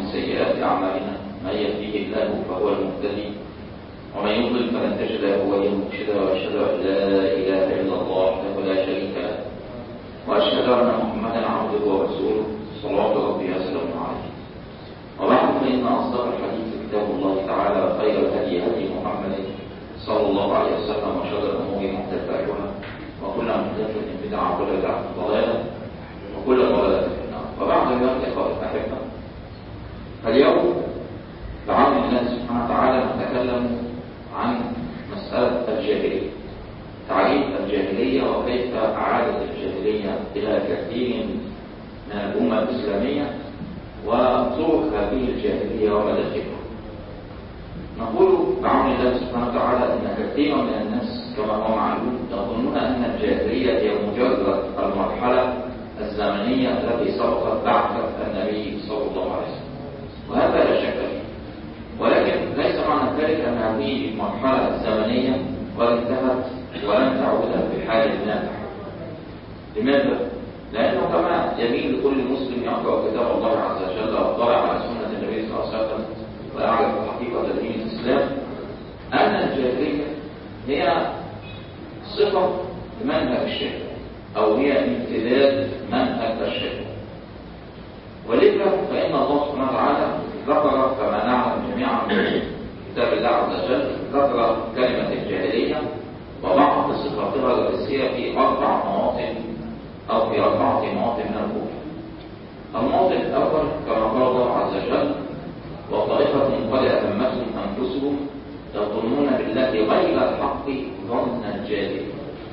سيئات أعمالنا من يهديه الله فهو المهتدي ومن يضلل فلن تجد له وليا مرشدا وأشهد أن لا إله إلا الله وحده لا شريك له وأشهد أن محمدا عبده ورسوله صلوات ربي وسلامه عليه وبعد فإن أصدق الحديث كتاب الله تعالى وخير الهدي هدي محمد صلى الله عليه وسلم وشر الأمور محدثاتها وكل محدثة بدعة وكل بدعة ضلالة وكل ضلالة في النار وبعد ذلك إخوة الأحبة فاليوم بعون الله سبحانه وتعالى نتكلم عن مسألة الجاهلية تعريف الجاهلية وكيف أعادت الجاهلية إلى كثير من الأمة الإسلامية وطرق هذه الجاهلية ومداخلها نقول بعون الله سبحانه وتعالى أن كثيرا من الناس كما هو معلوم يظنون أن الجاهلية هي مجرد المرحلة الزمنية التي سبقت بعثة النبي صلى الله عليه وسلم وهذا لا شك فيه ولكن ليس معنى ذلك أن هذه المرحلة الزمنية قد انتهت ولن تعود بحال من التحول لماذا؟ لأنه كما يميل لكل مسلم يقرأ كتاب الله عز وجل ويطلع على سنة النبي صلى الله عليه وسلم ويعرف حقيقة دين الإسلام أن الجاهلية هي صفة منهج الشرك أو هي امتداد منهج الشرك ولذا فإن الله سبحانه وتعالى ذكر كما نعلم جميعا من كتاب الله عز وجل ذكر كلمة الجاهلية وبعض صفاتها الرئيسية في أربع مواطن أو في أربعة مواطن من الكفر. الموطن الأول كما قال الله عز وجل وطائفة قد أتمتهم أنفسهم يظنون بالله غير الحق ظن الجاهلية.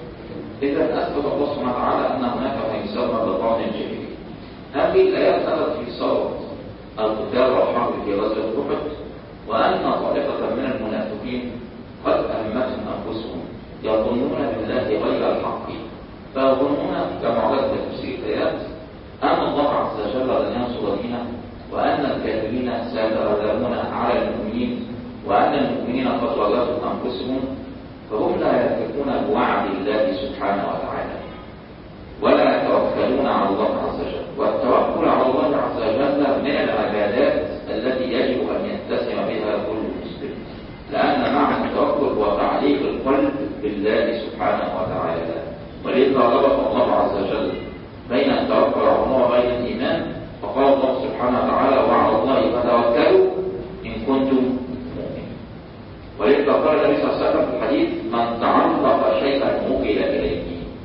إذا أثبت الله سبحانه وتعالى أن هناك ما يسمى بظن الجاهلية. هذه الآيات أتت في صورة القتال والحرب في غزوة أحد وأن طائفة من المنافقين قد أهمتهم أنفسهم يظنون بالله غير الحق فيظنون كما ورد في تفسير الآيات أن الله عز وجل لن ينصر دينه وأن الكافرين سيتغلبون على المؤمنين وأن المؤمنين قد غلبوا أنفسهم فهم لا يثقون بوعد الله سبحانه وتعالى ولا يتوكلون على الله عز وجل والتوكل على الله عز وجل من العبادات التي يجب أن يتسم بها كل مسلم لأن معنى التوكل هو تعليق القلب بالله سبحانه وتعالى ولذا ربط الله عز وجل بين التوكل على الله وبين الإيمان فقال الله سبحانه وتعالى وعلى الله فتوكلوا إن كنتم مؤمنين ولذا قال النبي صلى الله عليه وسلم في الحديث من تعلق شيئا وكل إليه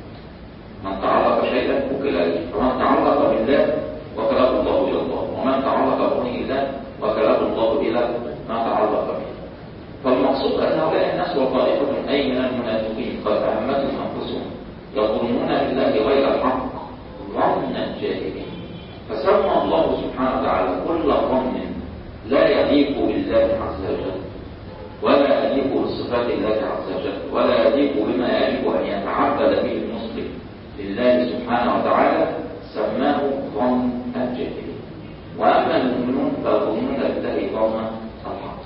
من تعلق شيئا وكل إليه فمن تعلق بالله وكله الله إلى الله ومن تعلق بغير الله وكله الله إلى ما تعلق به فالمقصود أن هؤلاء الناس وطائفة أي من المنافقين قد أهمتهم أنفسهم يظنون بالله غير الحق ظن الجاهلين فسمى الله سبحانه وتعالى كل ظن لا يليق بالله عز وجل ولا يليق بصفات الله عز وجل ولا يليق بما يجب أن يتعبد به المسلم لله سبحانه وتعالى سماه ظن الجاهلين وأما المؤمنون فيظنون بالله ظن الحق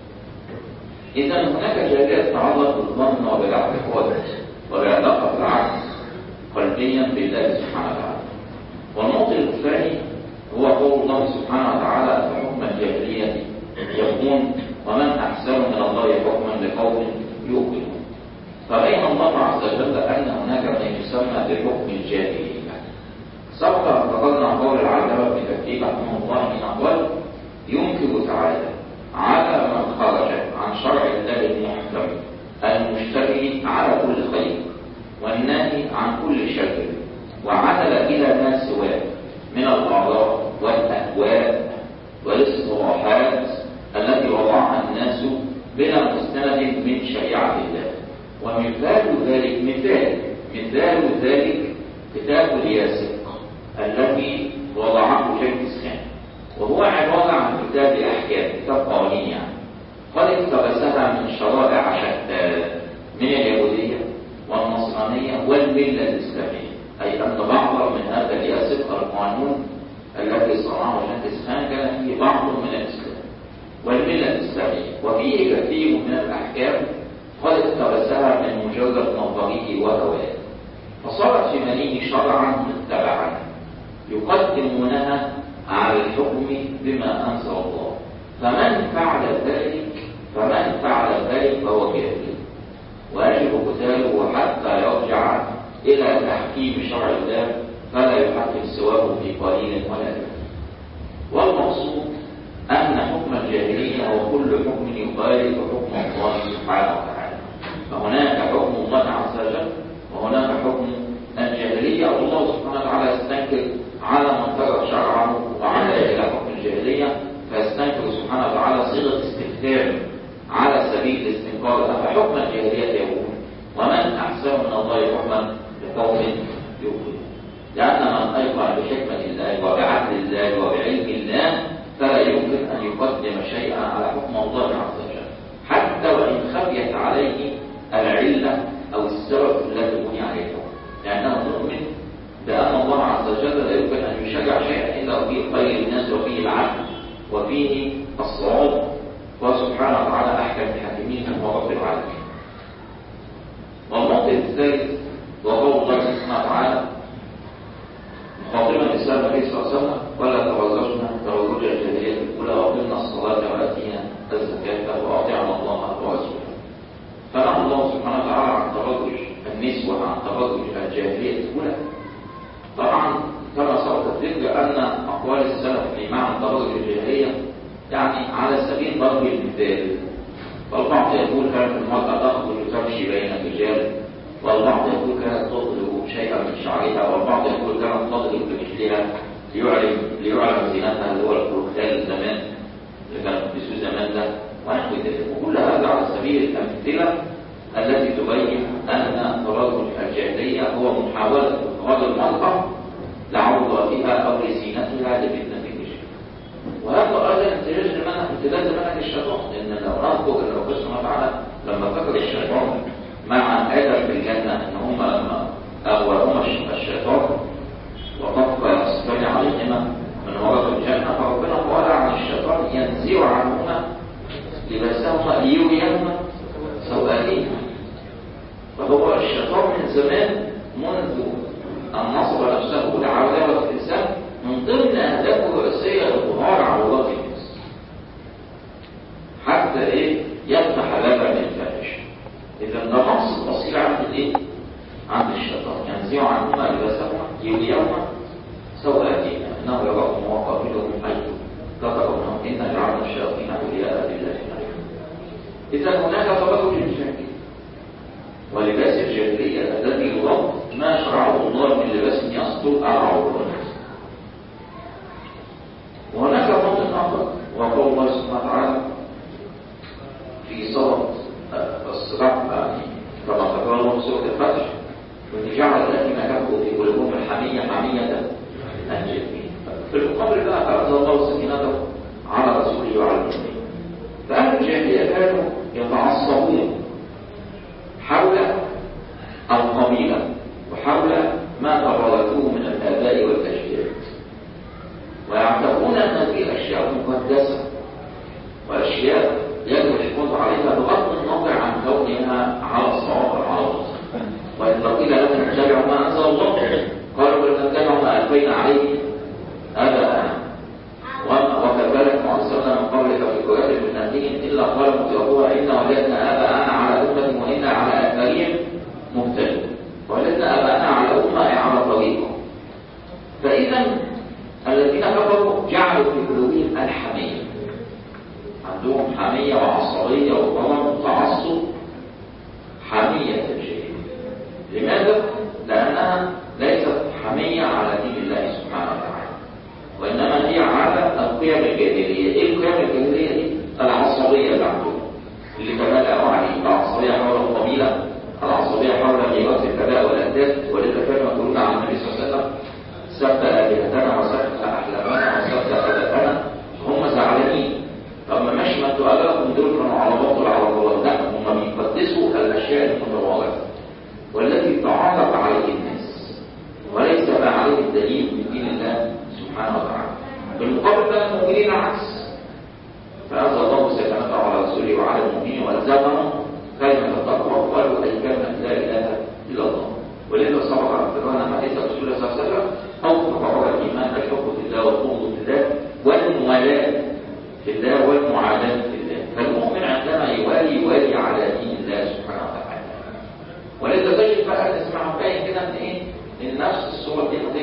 إذا هناك جاهلية تتعلق بالظن وبالاعتقاد وبعلاقة العكس قلبيا بالله سبحانه وتعالى والنقطة الثاني هو قول الله سبحانه وتعالى فحكم الجاهلية يقول ومن أحسن من الله حكما لقوم يوقنون فبين الله عز وجل أن هناك ما يسمى بحكم الجاهلية سبق أن ذكرنا قول العلامة ابن كثير رحمه الله من أقوال ينكر تعالى على من خرج عن شرع الله المحكم المشتري على كل خير والناهي عن كل شر وعدل إلى ما سواه من الآراء والأهواء والاصطلاحات التي وضعها الناس بلا مستند من شريعة الله ومثال ذلك مثال مثال ذلك كتاب الياسق الذي وضعه جنكيز خان وهو عبارة عن كتاب أحكام كتاب قوانين يعني قد اقتبسها من شرائع شتى من اليهودية والنصرانية والملة الإسلامية أي أن بعضا من هذا الياسق القانون الذي صنعه جنكيز خان كان فيه بعض من الإسلام والملة الإسلامية وفيه كثير من الأحكام قد اقتبسها من مجرد نظره وهواه فصارت في منيه شرعا متبعا يقدمونها على الحكم بما أنزل الله فمن فعل ذلك فمن فعل ذلك فهو كافر ويجب قتاله حتى يرجع إلى تحكيم شرع الله فلا يحكم سواه في قليل ولا كثير والمقصود أن حكم الجاهلية هو كل حكم يخالف حكم الله سبحانه وتعالى فهناك حكم الله عز وجل وهناك حكم الجاهلية الله سبحانه وتعالى يستنكر على من ترك شرعه وعمل إلى حكم الجاهلية فيستنكر سبحانه وتعالى صيغة استخدام على سبيل الاستنكار أفحكم الجاهلية يقول ومن أحسن من الله حكما لقوم يؤمنون لأن من أيقن بحكمة الله وبعدل الله وبعلم الله فلا يمكن أن يقدم شيئا على حكم الله عز وجل حتى وإن خفيت عليه العلة أو السبب الذي بني عليه الحكم لأنه مؤمن بأن الله عز وجل لا يمكن أن يشجع شيئا إلا وفيه خير الناس وفيه العدل وفيه الصواب وسبحانه وتعالى أحكم الحاكمين هو رب العالمين والموقف الثالث وقول الله سبحانه وتعالى مخاطبا الاسلام عليه الصلاه والسلام ولا تبرجنا تبرج الجاهليه الاولى واقمنا الصلاه واتينا الزكاه واطعنا الله ورسوله فنهى الله سبحانه وتعالى عن تبرج النسوه عن تبرج الجاهليه الاولى طبعا كما سبق الذكر ان اقوال السلف في معنى تبرج الجاهليه يعني على سبيل ضرب المثال والبعض يقول كانت المرأة تخرج تمشي بين الرجال والبعض يقول كانت تضرب شيئا من شعرها والبعض يقول كانت تضرب بمثلها ليعلم ليعلم زينتها اللي هو الكروكتال زمان اللي كانوا بيلبسوه زمان ده ونحو ذلك وكل هذا على سبيل الامثله التي تبين ان ترجل الجاهليه هو محاوله اخراج المراه لعوراتها او لزينتها لفتنه الرجال وهذا ايضا امتداد لمنهج امتداد لمنهج الشيطان لان لو نذكر ان ربنا سبحانه وتعالى لما ذكر الشيطان مع ادم في الجنه ان هم لما اغواهما الشيطان وطفق يصفان عليهما من ورق الجنه فربنا قال عن الشيطان ينزع عنهما لباسهما ليريهما سوءاتهما فهو الشيطان من زمان منذ ان نصب نفسه لعوامه الانسان من ضمن اهدافه الرئيسيه الظهار عورات الناس حتى ايه يفتح بابا للفاحشه اذا ده نقص الاصيل عند الايه عند الشيطان ينزع عنهما لباسهما يريهما سوءاتهما انه يراكم وقابلهم حيث كفروا ان جعلنا الشياطين اولياء لله اذا هناك تبرج الجاهليه ولباس الجاهليه الذي يرد ما شرعه الله من لباس يستر العورات وهناك موضع آخر وقول الله سبحانه وتعالى في صلاة الصراع يعني كما ذكر الله في سورة الفتح وإن جعل الذين كفروا في قلوبهم الحمية حمية الجاهلية في المقابل بقى فأنزل الله سكينته على رسوله وعلى المؤمنين فأهل الجاهلية كانوا يتعصبون حول القبيلة وحول ما تورثوه من الآباء والأجداد ويعتبرون ان هذه الاشياء مقدسه واشياء يجب الحفاظ عليها بغض النظر عن كونها على الصواب او على الخطا وان قيل لهم اتبعوا ما انزل الله قالوا بل نتبع ما الفينا عليه اباءنا وكذلك ما ارسلنا من قبلك في قريه من اهلهم الا قالوا مترفوها انا وجدنا اباءنا على امه وانا على اثارهم مهتدون وجدنا اباءنا على امه اي على طريقه فاذا الذين كفروا جعلوا في قلوبهم الحمية عندهم حمية وعصبية وغضب وتعصب حمية الجاهلية لماذا؟ لأنها ليست حمية على دين الله سبحانه وتعالى وإنما هي على القيم الجاهلية إيه القيم الجاهلية دي؟ العصبية اللي عندهم اللي تبادلوا عليه العصبية حول القبيلة العصبية حول ميراث الآباء والأجداد ولذا كانوا يقولون عن النبي صلى الله عليه وسلم سب آلهتنا وسب أحلامنا وسب أبدانا هم زعلانين طب ما ماشي ما انتوا آبائكم دول كانوا على باطل على الله لا هم بيقدسوا الأشياء المتوارثة والتي تعارف عليه الناس وليس ما عليه الدليل من دين الله سبحانه وتعالى بالمقابل بقى المؤمنين عكس فأنزل الله سكنته على رسوله وعلى المؤمنين وألزمهم كلمة التقوى وقالوا أي كلمة لا إله إلا الله ولذا سبق أن ذكرنا حديث رسول الله صلى الله عليه وسلم أو تقرر الإيمان الحب في الله والبغض في الله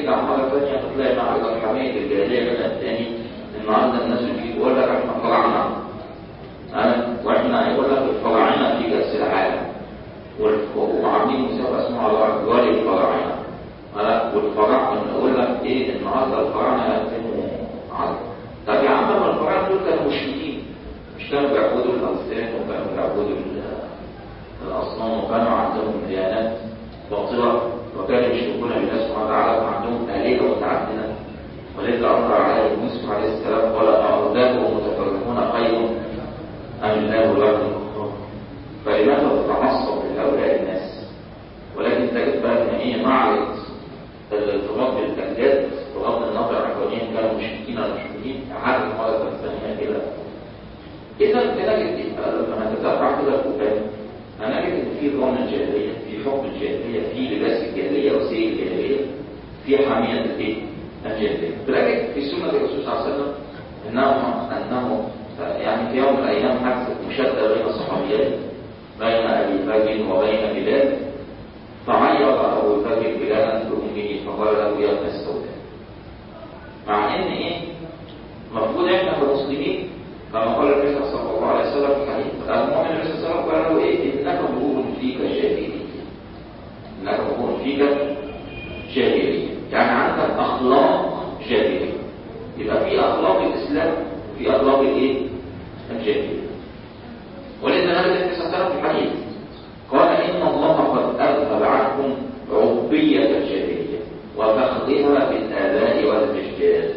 ترجع مرة ثانية تلاقي معرض الحمية الجاهلية بدأت تاني النهارده الناس بتيجي تقول لك احنا فراعنة أنا واحنا يقول لك الفراعنة في كأس العالم وعاملين مسابقة اسمها رجال الفراعنة أنا والفراعنة يقول لك إيه النهارده الفراعنة يقدموا عرض طب يا عم ما الفراعنة دول كانوا مشركين مش كانوا بيعبدوا الأوثان وكانوا بيعبدوا الأصنام وكانوا عندهم ديانات باطلة وكانوا يشركون بالله سبحانه وتعالى وعندهم آلهة متعددة ولذا أمر عليه يوسف عليه السلام قال أأرباب متفرقون خير أم الله الواحد القهار فلماذا تتعصب لهؤلاء الناس ولكن تجد بقى ان هي معرض الارتباط بالكندات بغض النظر عن كونهم كانوا مشركين ولا مش مشركين عادة مرة ثانية كده إذا نجد لما نتتبع كده القرآن هنجد إن في ظن الجاهلية في حكم الجاهلية في لباس الجاهلية وسير الجاهلية في حامية الايه؟ الجاهلية بلكن في سنة الرسول صلى الله عليه وسلم أنه أنه يعني في يوم من الأيام حدثت مشادة بين الصحابيين بين أبي بكر وبين بلال فعير أبو بكر بلالا بأمه فقال له يا ابن السوداء مع إن إيه؟ المفروض إحنا كمسلمين كما قال النبي صلى الله عليه وسلم في الحديث المؤمن النبي صلى الله عليه وسلم قال له إيه؟ إنك مغور فيك جاهلية إنك مغور فيك جاهلية يعني عندك أخلاق جاهلية يبقى في أخلاق الإسلام وفي أخلاق الإيه؟ الجاهلية ولذا نبي النبي صلى الله عليه وسلم في الحديث قال إن الله قد أذهب عنكم عبية الجاهلية وفخذها بالآباء والأجداد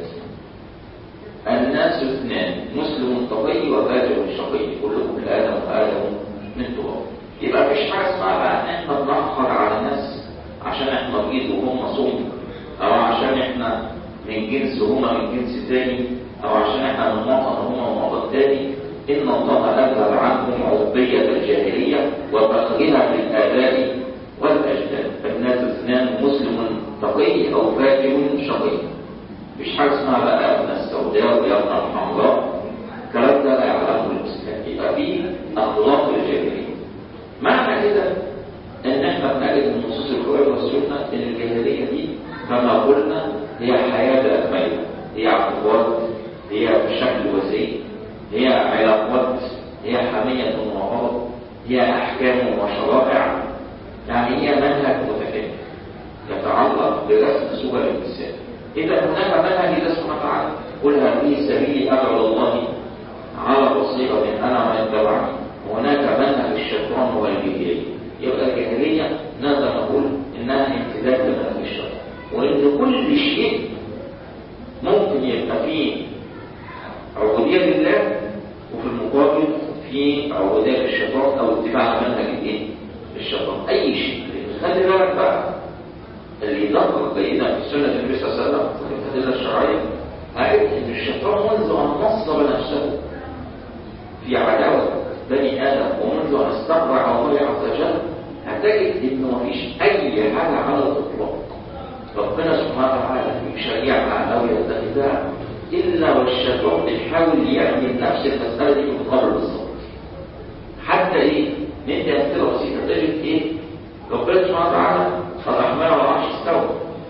الناس اثنان مسلم تقي وفاجر شقي كلكم آدم وآدم من تراب يبقى مفيش حاجة اسمها بقى إن إحنا بنأخر على الناس عشان إحنا بيض وهم صوم أو عشان إحنا من جنس وهم من جنس تاني أو عشان إحنا من وطن وهم من وطن تاني إن الله أذهب عنهم عبية الجاهلية وفخرها بالآباء والأجداد فالناس اثنان مسلم تقي أو فاجر شقي مش حاجة اسمها بقى ابن السوداء ويا ابن الحمراء الكلام ده لا يعلمه الإسلام يبقى فيه أخلاق الجاهلية معنى كده إن إحنا بنجد من نصوص القرآن والسنة إن الجاهلية دي كما قلنا هي حياة بأكملها هي عقوبات هي بشكل وسيء هي علاقات هي حمية ومعارض هي أحكام وشرائع يعني هي منهج متكامل يتعلق برسم صور الإنسان إذا هناك منهج الله سبحانه وتعالى قل هذه سبيلي أدعو الله على بصيرة أنا ومن تبعني وهناك منهج الشيطان هو الجاهلية يبقى الجاهلية نقدر نقول إنها امتداد لمنهج الشيطان وإن كل شيء ممكن يبقى فيه عبودية لله وفي المقابل في عبودية للشيطان أو اتباع منهج الإيه؟ الشيطان أي شيء خلي بالك بقى اللي يدقق جيدا في سنة النبي صلى الله عليه وسلم في الأدلة الشرعية عرف إن الشيطان منذ أن نصب نفسه في عداوة بني آدم ومنذ أن استقرع الله عز وجل هتجد إنه مفيش أي حاجة على الإطلاق ربنا سبحانه وتعالى يشريعها أو يتخذها إلا والشيطان بيحاول يعمل نفس المسألة دي من قبل بالظبط حتى إيه؟ ندي أمثلة بسيطة تجد إيه؟ ربنا سبحانه وتعالى الرحمن على العرش استوى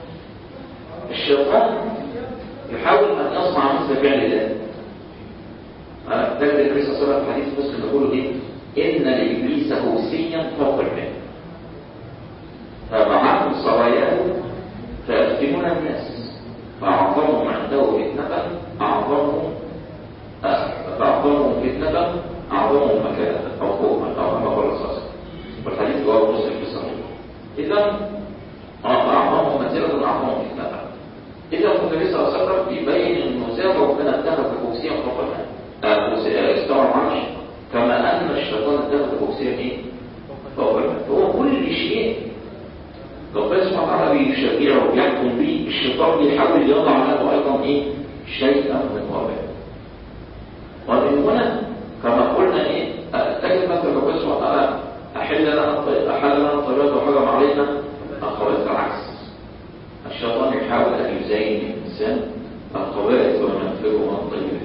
الشيطان يحاول أن يصنع مثل فعل الله تجد النبي صلى الله عليه وسلم في حديث مسلم يقول إيه؟ إن لإبليس كوسيا فوق الماء فبعثوا سراياه فيفتنون الناس فأعظمهم عنده فتنة أعظمهم فأعظمهم فتنة أعظمهم مكانة أو خوفا أو كما قال صلى الله عليه وسلم والحديث رواه مسلم في صحيح إذا أعظمهم منزلة أعظمهم فتنة إذا النبي صلى الله عليه وسلم يبين أنه زاد ربنا اتخذ كرسيا فوق الماء استوى العرش كما أن الشيطان اتخذ كرسيا إيه؟ فوق الماء فهو كل شيء ربنا سبحانه وتعالى بيشرعه ويحكم به الشيطان بيحاول يضع له ايضا ايه شيئا من وباء ومن هنا كما قلنا ايه تجد مثلا ربنا سبحانه وتعالى احل لنا احل لنا الطيبات وحرم علينا الخبائث العكس الشيطان يحاول ان يزين الانسان الخبائث وينفره من الطيبات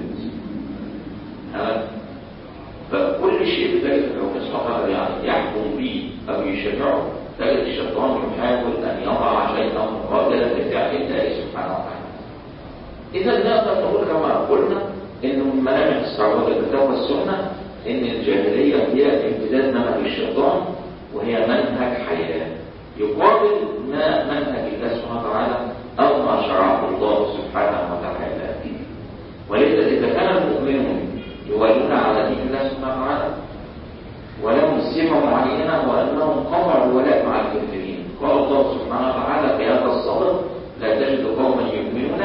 فكل شيء بتجد ربنا سبحانه وتعالى يعني يحكم به او يشرعه تجد الشيطان يحاول أن يضع شيئا مقابلا لفعل الله سبحانه وتعالى إذا نقدر نقول كما قلنا إنه من ملامح استعراض الكتاب والسنة إن الجاهلية هي امتداد منهج الشيطان وهي منهج حياة يقابل ما منهج الله سبحانه وتعالى أو ما شرعه الله سبحانه وتعالى فيه ولذا إذا كان المؤمنون يولون على دين الله سبحانه وتعالى ولهم صفة معينة وأنهم قطعوا الولاء مع الكافرين قال الله سبحانه وتعالى في هذا الصبر لا تجد قوما يؤمنون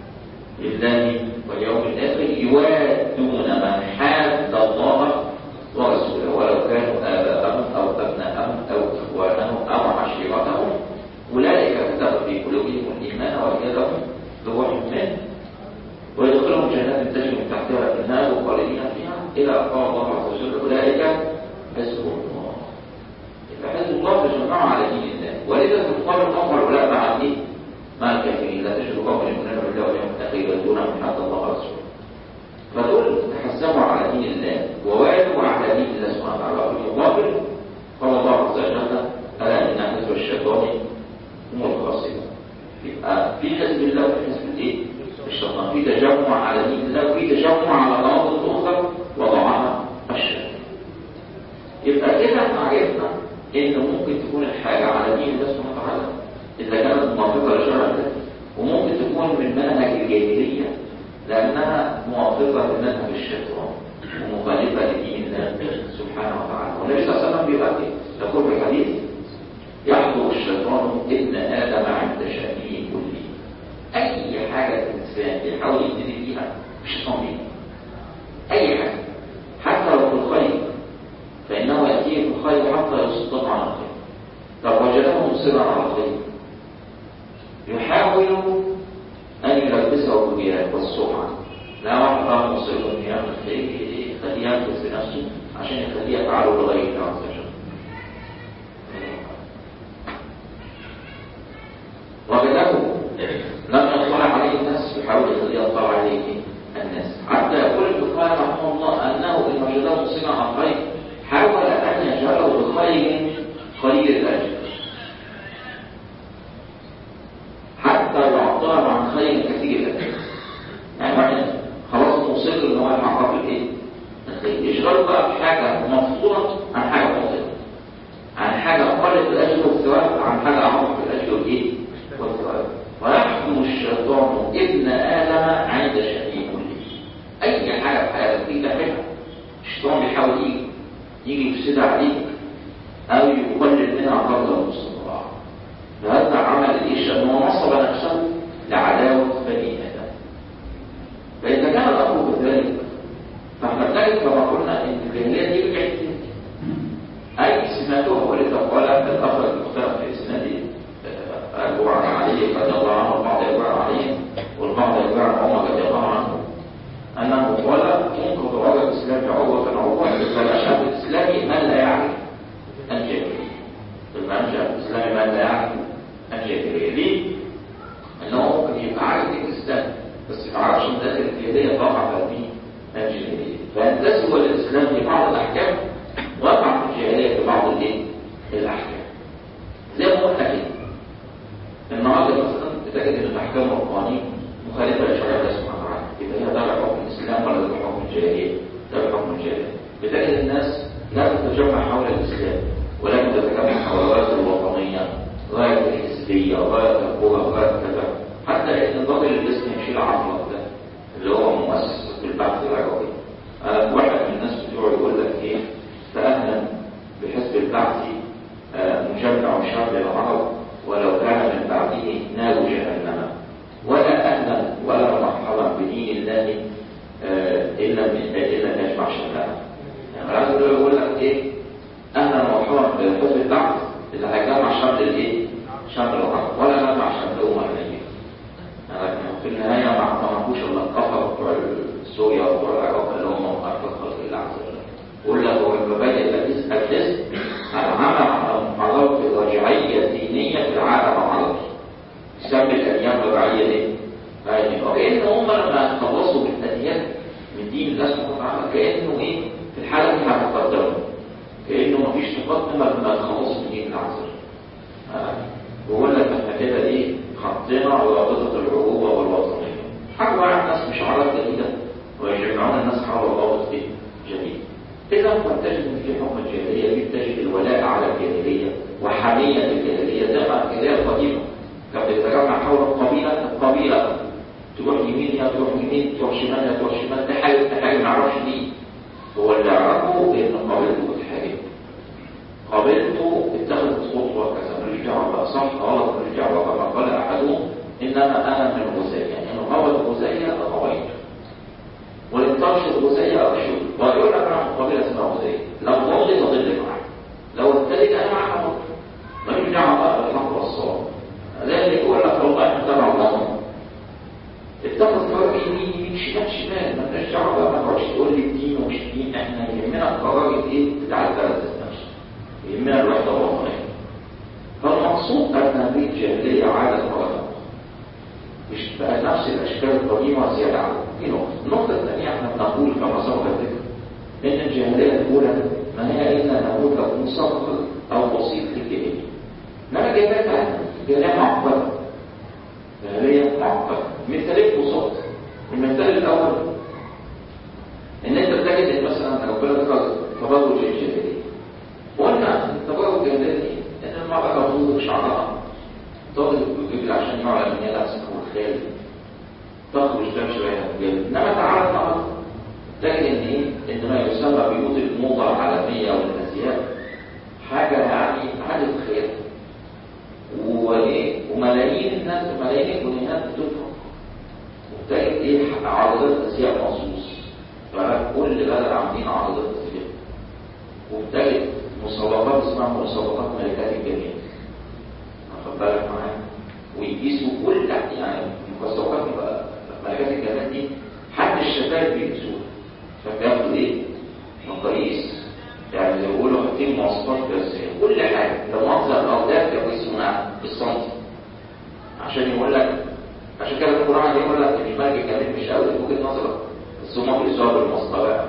بالله واليوم الآخر يوادون من حاد الله ورسوله ولو كانوا آباءهم أو أبناءهم أو إخوانهم أو عشيرتهم أولئك كتب في قلوبهم الإيمان وأيدهم بروح منه ويدخلهم جنات تجري من تحتها الأنهار خالدين فيها إلى قال الله عز وجل أولئك حزب الله يبقى حزب الله تجمعوا على دين الله ولذا في القرآن الآخر العلماء مع الدين مع الكافرين لا تجد قوم يؤمنون بالله واليوم الآخر يؤدون من حد الله ورسوله فدول تحزموا على دين الله ووالوا على دين الله سبحانه وتعالى في المقابل قال الله عز وجل ألا إن حزب الشيطان هم الخاسرون يبقى في حزب الله وفي حزب الايه؟ الشيطان في تجمع على دين الله وفي تجمع على نواقض أخرى وضعها الشيطان يبقى كده احنا عرفنا ان ممكن تكون الحاجة على دين الله سبحانه وتعالى اذا كانت موافقة لشرع الله وممكن تكون من منهج الجاهلية لانها موافقة لمنهج الشيطان ومخالفة لدين الله سبحانه وتعالى والنبي صلى الله عليه وسلم بيقول ايه؟ يقول في الحديث يحضر الشيطان ابن ادم عند شأنه كله اي حاجة الانسان بيحاول يبتدي فيها الشيطان بيه اي حاجة حتى لو في الخير فإنه يأتيه في الخير حتى يصدق عن الخير لو وجده مصرا على الخير يحاول أن يلبسه بالرياء والسمعة لا واحد قام مصر أن يعمل خير يخليه ينفذ بنفسه عشان يخليه يفعله لغير الله عز وجل وجده لم يطلع عليه الناس يحاول يخليه يطلع عليه الناس حتى يقول البخاري رحمه الله أنه إن وجده مصرا على الخير حاول أن يجعله بخير قليل الأجر حتى يعطاه عن خير كثير الأجر يعني واحد خلاص مصر ان هو يحقق الايه؟ الخير يشغله بقى بحاجة مفصولة عن حاجة فاضلة عن حاجة قلت الأجر والثواب عن حاجة أعظم في الأجر والإيه؟ والثواب ويحكم الشيطان ابن آدم عند شأنه كله أي حاجة في حياتك دي تعملها الشيطان بيحاول يجي يجي يفسد عليك او يقلل منها قدر المستطاع فهذا عمل ايش انه نصب نفسه لعداوه بني ادم فاذا كان الامر كذلك فاحنا نجد كما قلنا ان الجاهليه دي رجعت اي سماتها ولذا قال الاخر المختلف في اسناد ابو علي رضي الله عنه والبعض يقول عليه والبعض يقول عن عمر رضي الله عنه أنه قال منكر رجل الإسلام عروة عروة فالأشهر الإسلامي من لا يعرف الجاهلية فالمنشأ الإسلامي من لا يعرف الجاهلية ليه؟ أنه ممكن يبقى عارف الإسلام بس ما يعرفش من داخل الجاهلية طبعا في الجاهلية فينتسب الإسلام في بعض الأحكام ويقع في الجاهلية في بعض الإيه؟ الأحكام زي ما قلنا كده النهارده مثلا تجد ان الاحكام والقوانين مخالفه لشريعه الله سبحانه وتعالى يبقى هي ده حكم الاسلام ولا ده حكم الجاهليه ده حكم الجاهليه بتجد الناس لا تتجمع حول الاسلام ولكن تتجمع حول الغايه الوطنيه غايه الحزبيه غايه القوه غايه كذا حتى ان الراجل اللي اسمه يشيل عقلك ده اللي هو مؤسس في البحث العربي انا واحد من الناس بتوع يقول لك ايه فاهلا بحزب البعث مجمع شر العرب ولو كان من بعده نار جهنم ولا اهلا ولا مرحبا بدين الله الا الا يجمع شملها يعني الراجل يقول لك ايه اهلا ومرحبا بحزب البعث اللي هيجمع شمل الايه؟ شمل العرب ولا جمع شمل امه النبي يعني في النهايه ما عرفوش الا الكفر بتوع سوريا وبتوع العراق اللي هم مخالفه خلق الله عز وجل يقول لك هو المبادئ التي الحزب العمل على محاضرة الرجعية الدينية في العالم العربي يسمي الأديان الرجعية دي وكأن هم لما خلصوا بالأديان من دين الله سبحانه وتعالى كأنه إيه في الحالة دي هتقدموا كأنه مفيش تقدم لما تخلصوا من دين الله عز وجل إذا قد تجد أن في حكم الجاهلية تجد الولاء على الجاهلية وحمية الجاهلية زي ما الجاهلية القديمة كانت تتجمع حول القبيلة القبيلة تروح يمين يا تروح يمين تروح شمال يا تروح شمال ده حاجة ده حاجة ما اعرفش دي هو اللي اعرفه ان قبيلته بتحارب قبيلته اتخذت خطوة كذا ماليش دعوة بقى صح غلط ماليش دعوة كما قال احدهم انما انا من غزاية يعني انه غوت غزاية غويت وان ترشد غزاية ارشد ويقول لك انا من قبيلة اسمها غزاية لو ضل فضل معاك لو ابتديت انا معاك ماليش دعوة بقى بالحق والصواب ذلك يقول لك والله احنا تبع الله اتخذ قرار يمين يمين شمال شمال ما لناش دعوه بقى ما تقعدش تقول لي الدين ومش الدين احنا يهمنا القرار الايه بتاع البلد نفسه يهمنا الوحده الوطنيه فالمقصود ان هذه الجاهليه عادت مره مش بقى نفس الاشكال القديمه زياده عنها دي نقطه النقطه الثانيه احنا بنقول كما سبق ذكر ان الجاهليه الاولى ما هي الا نموذج مصغر او بسيط للجاهليه انما الجاهليه بتاعتنا جاهليه معقده جاهليه معقده مثالين بساط المثال الاول ان انت تجد ان مثلا ربنا ذكر تبرج الجاهليه وقلنا ان التبرج الجاهليه ان المراه تضرب شعرها تضرب الرجل عشان يعلم ان هي لابسه والخال تخرج تمشي بين الرجال انما تعالى النهارده تجد ان ايه ان ما يسمى بيوت الموضه العالميه والازياء حاجه يعني حاجه خيال وايه وملايين الناس ملايين الجنيهات بتدفع وتجد ايه عارضات ازياء مخصوص فكل بلد عاملين عارضات ازياء وبتجد مسابقات اسمها مسابقات ملكات الجميع واخد بالك معايا ويقيسوا كل يعني مسابقات ملكات الجمال دي حتى الشباب بيقيسوها فبياخدوا ايه؟ مقاييس يعني زي ما بيقولوا حاطين مواصفات قياسيه كل حاجه لو منظر الاوردات يقيسونها بالسنتي عشان يقول لك عشان كده القرآن يقول لك ان الملك الجميل مش قوي وجهه نظرك بس هم بيسووا بالمسطره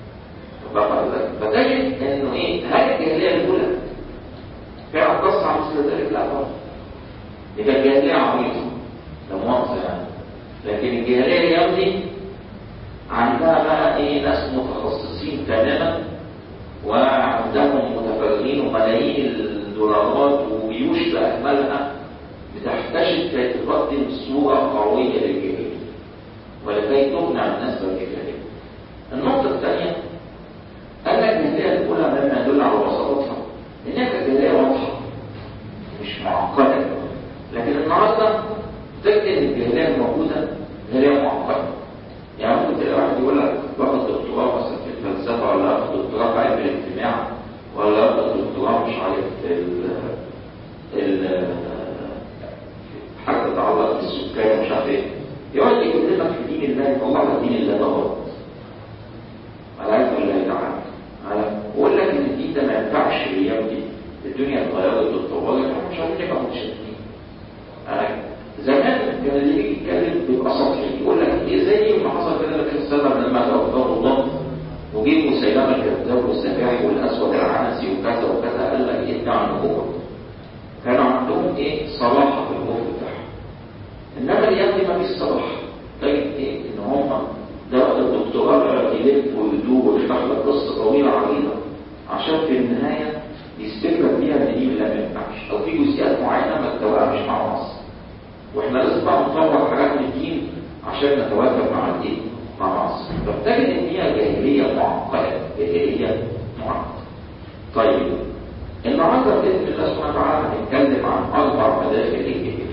فتجد انه ايه هذه الجاهليه الاولى فيها تصنع مثل ذلك لا طبعا يبقى الجاهليه عميقه لا مؤاخذه يعني لكن الجاهليه اليوم دي عندها بقى ايه ناس متخصصين تماما وعندهم متفرغين وملايين الدولارات وجيوش باكملها بتحتشد كي تقدم صورة قوية للجاهلية ولكي تقنع الناس بالجاهلية. النقطة الثانية أن الجاهلية الأولى مما يدل على بساطتها إنها كانت جاهلية واضحة مش معقدة لكن النهارده تجد إن الجاهلية الموجودة جاهلية معقدة يعني ممكن تلاقي واحد يقول لك باخد دكتوراه مثلا في الفلسفة ولا باخد دكتوراه في علم الاجتماع ولا باخد دكتوراه مش عارف في ال حاجه تتعلق بالسكان ومش عارف ايه يقعد يكلمك في دين الله يطلع لك دين الله ده غلط على علم الله تعالى على ويقول لك ان الدين ده ما ينفعش الايام دي الدنيا اتغيرت واتطورت احنا مش عايزين نبقى متشددين زمان كان اللي يجي يتكلم بيبقى سطحي يقول لك ايه زي ما حصل في النبي صلى الله عليه وسلم لما توفاه الله وجه مسيلمه الكذاب والسفاح والاسود العنسي وكذا وكذا قال لك ايه عن الكفر كانوا عندهم ايه صلاحه في الكفر بتاعهم انما الايام دي ما فيش صلاح طيب ايه ان هم ده الدكتوراه يلف ويدور ويشرح لك قصه طويله عريضه عشان في النهايه يثبت لك بيها ان دي لا ما ينفعش او في جزئيات معينه ما تتوافقش مع مصر واحنا لازم بقى نطور حاجات من الدين عشان نتوافق مع الايه؟ مع مصر فبتجد ان هي جاهليه معقده جاهليه معقده طيب النهارده باذن الله سبحانه وتعالى هنتكلم عن اربع مداخل الجاهليه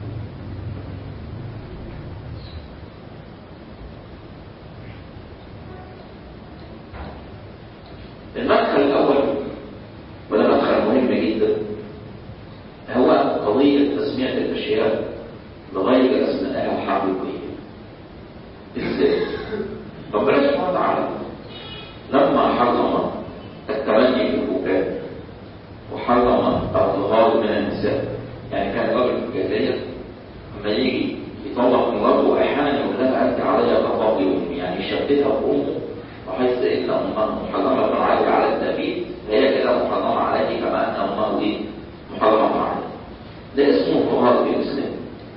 المدخل الاول وده مدخل مهم جدا هو قضيه تسميه الاشياء بغير اسمائها الحقيقيه ازاي ربنا سبحانه وتعالى لما حرم التمني في البكاء وحرم الظهار من النساء يعني كان راجل في الجاهليه لما يجي يطلق مراته احيانا يقول لها انت علي كفاضي امي يعني يشبهها بامه بحيث ان امه محرمه عليك على التأبيد هي كده محرمه عليك كما ان امه ايه محرمه عليك ده اسمه طهار في الاسلام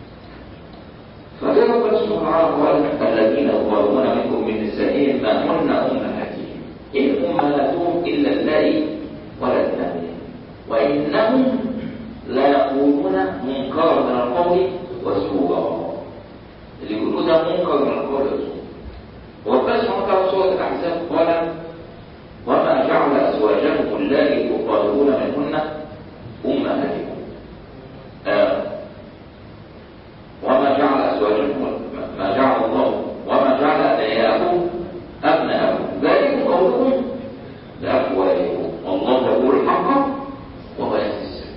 فجاء ربنا سبحانه وتعالى قال الذين يظهرون منكم من نسائهم ما هن امهاتهم ايه الامهات وإنهم لا يقولون منكرا من القول وزورا اللي يقولوا ده منكر من القول وزورا وربنا سبحانه وتعالى سورة الأحزاب قال وما جعل أزواجكم اللائي تطهرون منهن أمهاتكم آه. وما جعل أزواجكم ما جعل الله وما جعل أدعياءكم أبناءكم ذلك قولكم بأفواهكم والله يقول الحق وهو يهدي السبيل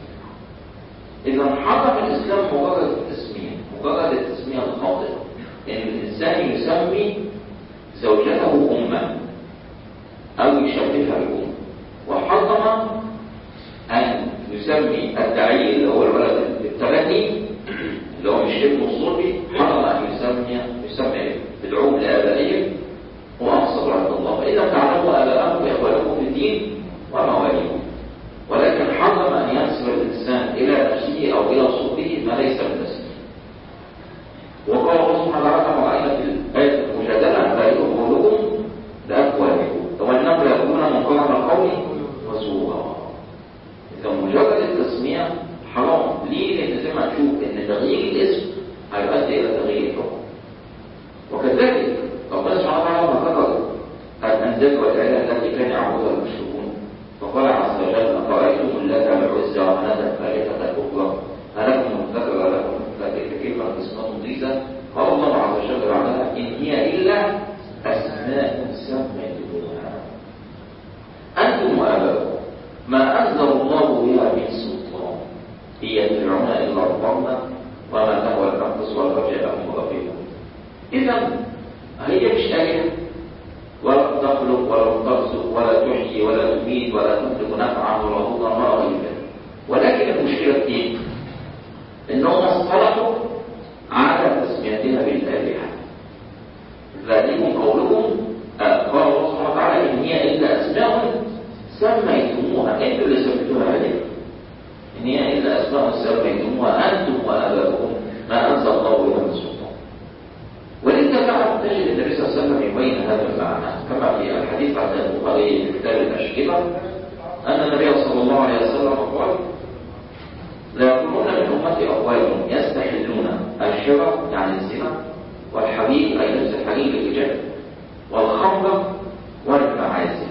إذا حرم الإسلام مجرد التسمية مجرد التسمية الخاطئة إن الإنسان يسمي زوجته أمه أو يشبهها بأم وحرم أن يسمي الداعي اللي هو الولد التبني اللي هو مش ابنه الصلبي حرم أن يسمي يسمي بالعوم لآبائهم وأقصد عند الله فإذا تعلموا آباءهم وإخوانكم في الدين ومواليهم ولكن حرم أن ينسب الإنسان إلى نفسه أو إلى صلبه ما ليس من نفسه وقال الله سبحانه وتعالى وعينا في الآية المجادلة فإنهم قولكم لأفواهكم وإنهم يقولون منكرا القول وزورا إذا مجرد التسمية حرام ليه؟ لأن زي ما تشوف إن تغيير الاسم هيؤدي إلى تغيير الحكم وكذلك ربنا سبحانه وتعالى ما ذكر الأنداد والآلهة التي كان يعبدها المشركون فقال عز وجل أفرأيتم اللات والعزى ومناة الثالثة الأخرى ألكم الذكر ولكم الأنثى كيف تسمون ضيزا قال الله عز وجل بعدها إن هي إلا أسماء سميتموها أنتم وآباؤكم ما أنزل الله بها من سلطان هي تدعون إلا الظن وما تهوى الأنفس والفرج لهم رفيق إذا هي مش آلهة ولا تخلق ولا ترزق ولا تحيي ولا تميت ولا تملك نفعا ولا ضرا ولا غير ذلك ولكن المشكلة ايه؟ انهم اصطلحوا على تسميتها بالآلهة ذلكم قولكم آه قال الله سبحانه وتعالى ان هي الا اسماء سميتموها انتم اللي سميتوها آلهة ان هي الا اسماء سميتموها انتم واباؤكم ما انزل الله بها من سلطان ولذا فعلا تجد النبي صلى الله عليه وسلم يبين هذا المعنى كما في الحديث عن البخاري في كتاب الأشكبة أن النبي صلى الله عليه وسلم قال لا يكونون من أمتي أقوال يستحلون الشرع يعني الزنا والحبيب أي نفس الحليب الرجال والخمر والمعازف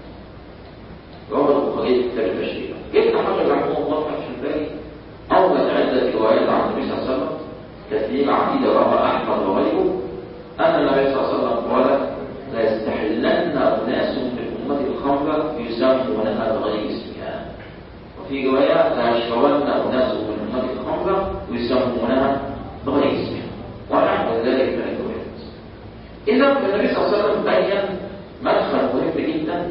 رواه البخاري في كتاب الأشكبة ابن حجر رحمه الله في الباري أورد عدة روايات عن النبي صلى الله عليه وسلم كثير عديدة رواه أحمد وغيره أن النبي صلى الله عليه وسلم قال لا يستحلن أناس من أمة الخمر يسمونها بغير اسمها وفي رواية لا يشربن أناس من أمة الخمر يسمونها بغير اسمها ونحو ذلك من الروايات إذا النبي صلى الله عليه وسلم بين مدخل مهم جدا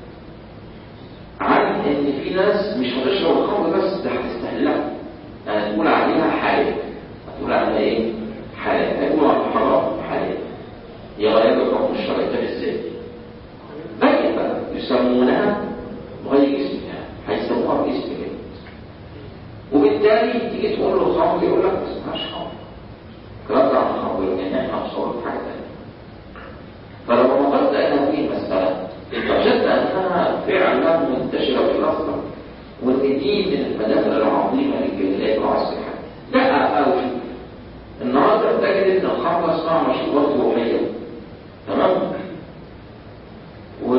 عن إن في ناس مش هتشرب الخمر بس ده هتستهلها يعني تقول عليها حالة تقول عليها ايه؟ حالة تقول على حرام حالة يغير الحكم الشرعي ده ازاي؟ بين بقى يسمونها بغير اسمها هيسموها باسم كده وبالتالي تيجي تقول له خمر يقول لك ما اسمهاش خمر كلام ده عن الخمر لان احنا هنصور في حاجه ثانيه فلو نظرت الى هذه المساله وجدت انها فعلا منتشره في الاصل وان دي من المداخل العظيمه للجاهليه وعصر الحديث لا او شوف النهارده تجد ان الخمر اسمها مشروبات روحيه تمام و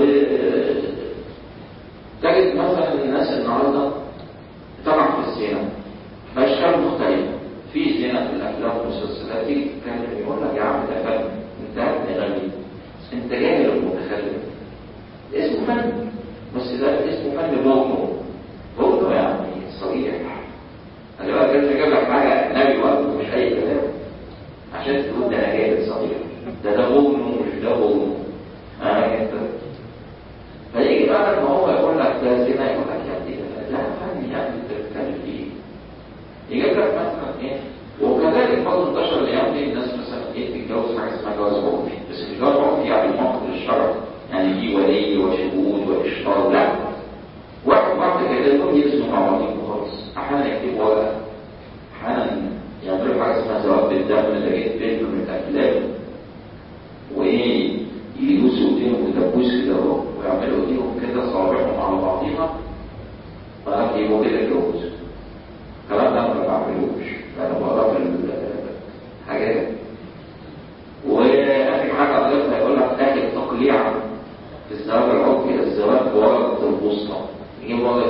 تجد مثلا الناس النهارده طبعا في الزنا باشكال مختلفه في زنا في الافلام والمسلسلات تيجي تتكلم يقول لك يا عم ده فن انت يا ابني غبي انت جاهل ومتخلف اسمه فن بس ده اسمه فن بوضع بوضع يعني صريح خلي بالك انت جايب لك حاجه اجنبي برضه مش اي كلام عشان تقول ده انا جايب صريح ده ده غنو مش ده غنو انا انت فيجي بقى لما هو يقول لك ده زنا يقول لك يا ابني ده لا فن يا ابني انت بتتكلم في ايه؟ يجيب لك مثلا ايه؟ وكذلك برضه انتشر الايام دي الناس مثلا ايه تتجوز حاجه اسمها جواز عرفي بس مش جواز عرفي يعني موقف الشرع يعني في ولي وشهود واشهار لا واحد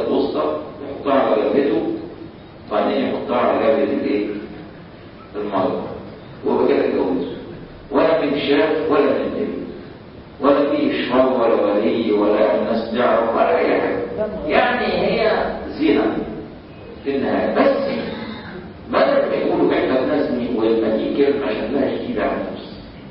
الوسطى يحطها على جبهته وبعدين يحطها على جبهة الايه؟ المرأة وهو كده اتجوزه ولا من شاف ولا من نبي ولا في إشهار ولا ولي ولا الناس تعرف ولا أي حاجة يعني هي زنا في النهاية بس بدل ما يقولوا احنا بنزني ويبقى دي كلمة شكلها شديدة على النفس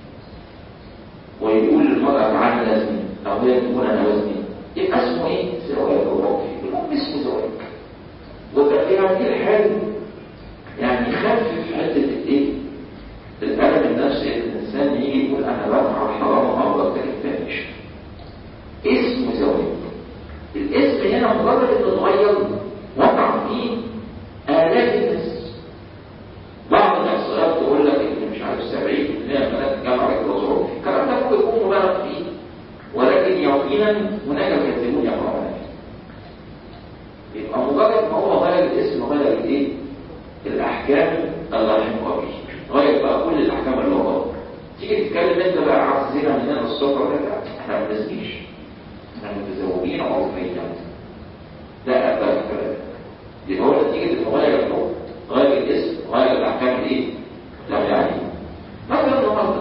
ويقول للمرأة تعالى نزني أو هي تقول أنا وزني يبقى اسمه إيه؟ زواج أوروبي المهم اسمه زواج وفي هذه الحال يعني يخفف حتة الإيه؟ الألم النفسي إن الإنسان يجي يقول أنا بقع الحرام أو بتكلم فاحش اسمه زواج الاسم هنا مجرد إنه اتغير وقع فيه آلاف الناس بعض الإحصائيات تقول لك إن مش عارف 70% من بنات الجامعة يتوظفوا فيه الكلام ده ممكن يكون مبالغ فيه ولكن يقينا هناك كثيرون يقعون فيه يبقى مجرد ما هو غير الاسم غير الايه؟ الاحكام اللاحقه به غير بقى كل الاحكام اللي هو تيجي تتكلم انت بقى على الزنا من هنا الصبح ولا لا احنا ما بنسجيش احنا متزوجين عرفيا ده ابدا الكلام دي هو نتيجه انه غير الحكم غير الاسم غير الاحكام الايه؟ التابعه مثلا النهارده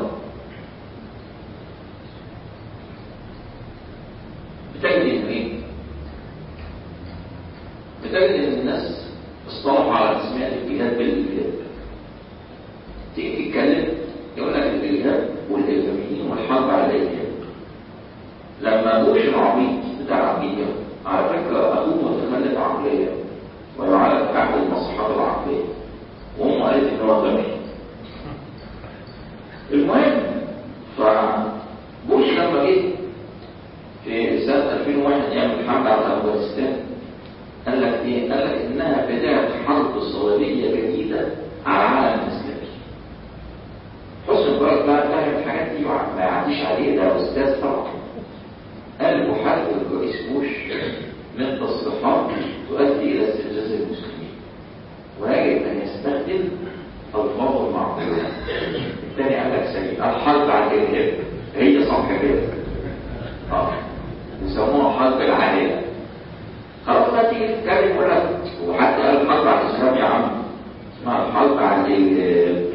بتجد ان ايه؟ بتجد ان الناس اصطلحوا على تسميه الجهاد بالجهاد تيجي تتكلم يقول لك الجهاد والالزاميين والحرب على الالزام لما بوش العبيط بتاع عبيدة على فكره ابوه متخلف عقليا ويعرف احد المصلحات العقليه وام قالت ان هو غبي المهم فبوش لما جه في سنه 2001 يعمل الحمله على افغانستان قال لك ايه؟ قال لك انها بدايه حرب صليبيه جديده على العالم الاسلامي. حسن مبارك بقى فاهم الحاجات دي ما يعديش عليه ده استاذ طبعا. قال محارب الرئيس بوش من تصريحات تؤدي الى استفزاز المسلمين. ويجب ان يستخدم الفاظ المعقوله. الثاني قال لك سليم الحرب على الارهاب هي صح كده. اه يسموها حرب العائله. خلاص بقى تيجي تتكلم يقول لك وحتى قال الحرب على الاسلام يا عم اسمها الحرب على ال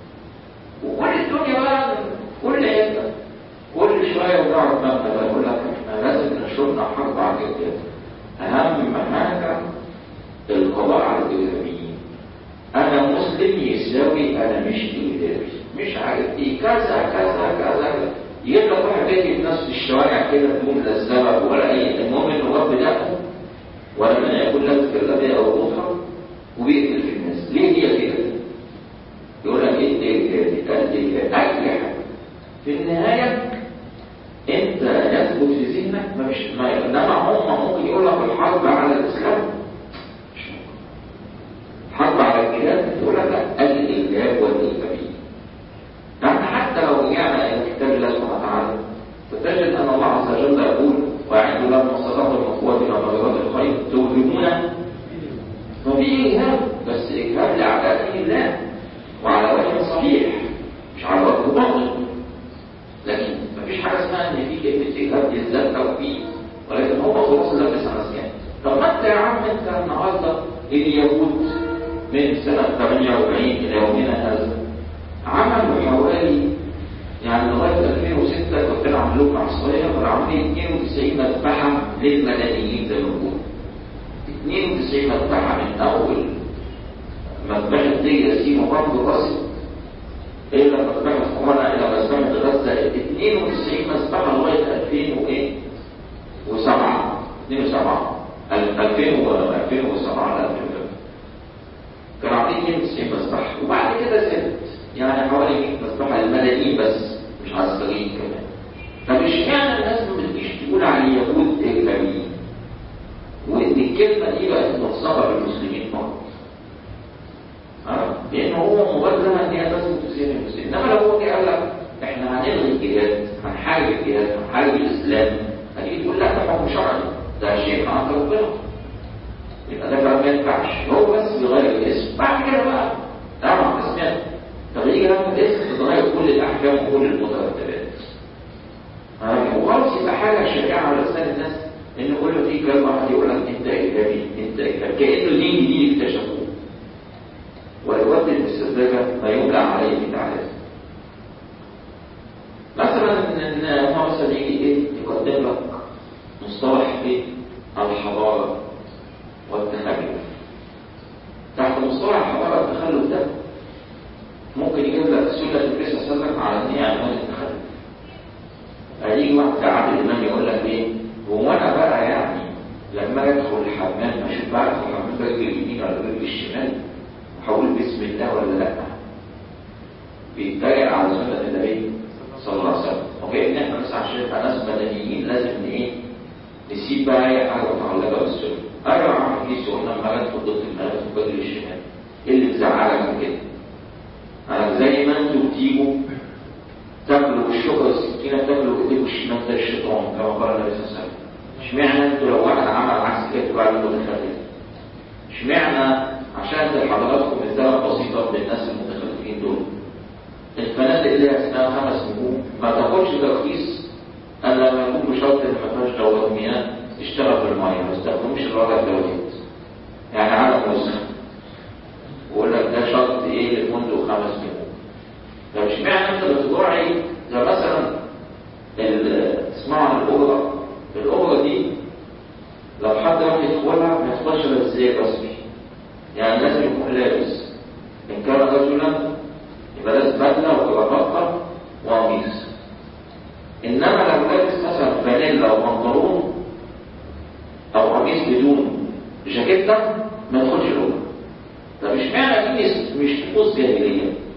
وكل الدنيا بقى كل حته كل شويه ونقعد مبنى بقى يقول لك احنا لازم نشرنا حرب على الجهاد اهم حاجه القضاء على الارهابيين انا مسلم يساوي انا مش ارهابي مش عارف ايه كذا كذا كذا يجيب لك واحد بيجي في نفس الشوارع كده بدون لا سبب ولا اي المهم ان الرب ده ولا من يقول لك الذي او الاخرى وبيقتل في الناس ليه هي كده يقول لك ايه ايه ايه اي حاجه في النهايه انت يثبت في ذهنك ما مش ما انما هم ممكن يقول لك الحرب على الاسلام مش ممكن الحرب على الجهاد يقول لك لا الارهاب والارهابيه يعني حتى لو رجعنا الى كتاب الله سبحانه وتعالى فتجد ان الله عز وجل يقول واعدوا لهم الصدقه والقوه ومغفره الخير تؤمنون ففي إرهاب بس إرهاب لأعداء دين الله وعلى وجه صحيح مش على وجه باطل لكن مفيش حاجة اسمها إن في كلمة إرهاب بالذات أو في ولكن هو خلاص لابس مسكن طب ما أنت يا عم أنت النهارده اليهود من سنة 48 إلى يومنا هذا عملوا حوالي يعني لغاية 2006 كنت أنا عامل لكم عصرية كانوا عاملين 92 مذبحة للمدنيين زي ما بيقولوا 92 مذبحة من أول مذبحة دي ياسين وبرضه الرأس إلى مذبحة قمنا إلى مذبحة غزة 92 مذبحة لغاية 2000 وإيه؟ وسبعة 2007 2000 و 2007 ل 2000 كانوا عاملين 92 مذبحة وبعد كده زادت يعني حوالي 100 مذبحة للمدنيين بس مش عسكريين كمان فمش معنى الناس ما بتجيش تقول على اليهود إرهابيين وان الكلمه دي بقت متصله بالمسلمين فقط لان هو مبادره ان هي لازم تسير المسلمين انما لو هو جه قال لك احنا هنلغي الجهاد هنحارب الجهاد هنحارب الاسلام هتيجي تقول لا ده حكم شرعي ده شيء عند ربنا يبقى ده كلام ما ينفعش هو بس بيغير الاسم بعد كده بقى تعرف تسمية طب يجي لما الاسم تتغير كل الاحكام وكل المترتبات وخلاص يبقى حاجه شائعه على لسان الناس ان كل في كلام واحد يقول لك انت ايجابي فكأنه دين جديد اكتشفوه ويودد السذاجة ما يملع عليه في تعالى مثلا ان هو مثلا يجي ايه يقدم لك مصطلح ايه الحضارة والتخلف تحت مصطلح الحضارة والتخلف ده ممكن يجيب لك سنة النبي صلى الله عليه وسلم على ان هي عنوان التخلف هيجي واحد كعادل الإمام يقول لك ايه هو انا بقى يعني لما ادخل الحمام اشوف بقى ادخل الحمام برجل اليمين ولا برجل الشمال هقول بسم الله ولا لا بيتريق على سنة النبي صلى الله عليه وسلم وكأن احنا بس عشان نبقى ناس مدنيين لازم ايه نسيب بقى اي حاجه متعلقه بالسنه ايوه يا عم في سنه لما جت في ضد المغرب في بدر الشمال ايه اللي مزعلك من كده؟ انا زي ما انتوا بتيجوا تاكلوا الشوكه والسكينه تاكلوا بايديكم الشمال زي الشيطان كما قال النبي صلى الله عليه وسلم اشمعنى انتوا لو واحد عمل عكس كده تبقى عليه متخلف اشمعنى عشان حضراتكم مثال بسيطه للناس المتخلفين دول الفنادق اللي اسمها خمس نجوم ما تاخدش ترخيص الا لما يكون بشرط ان ما فيهاش دوره مياه تشتغل بالميه ما تستخدمش الوضع الدولي يعني على نسخه ويقول لك ده شرط ايه للفندق خمس نجوم طب اشمعنى انت بتراعي زي مثلا اسمها الاوبرا الاوبرا دي لو حد راح يدخلها ما يدخلش الا ازاي رسمي يعني لازم يكون لابس ان كان رجلا يبقى لازم بدله وكرافته وقميص انما لو لابس مثلا فانيلا او بنطلون او قميص بدون جاكيته ما يدخلش الاوضه طب اشمعنى دي مش طقوس جاهليه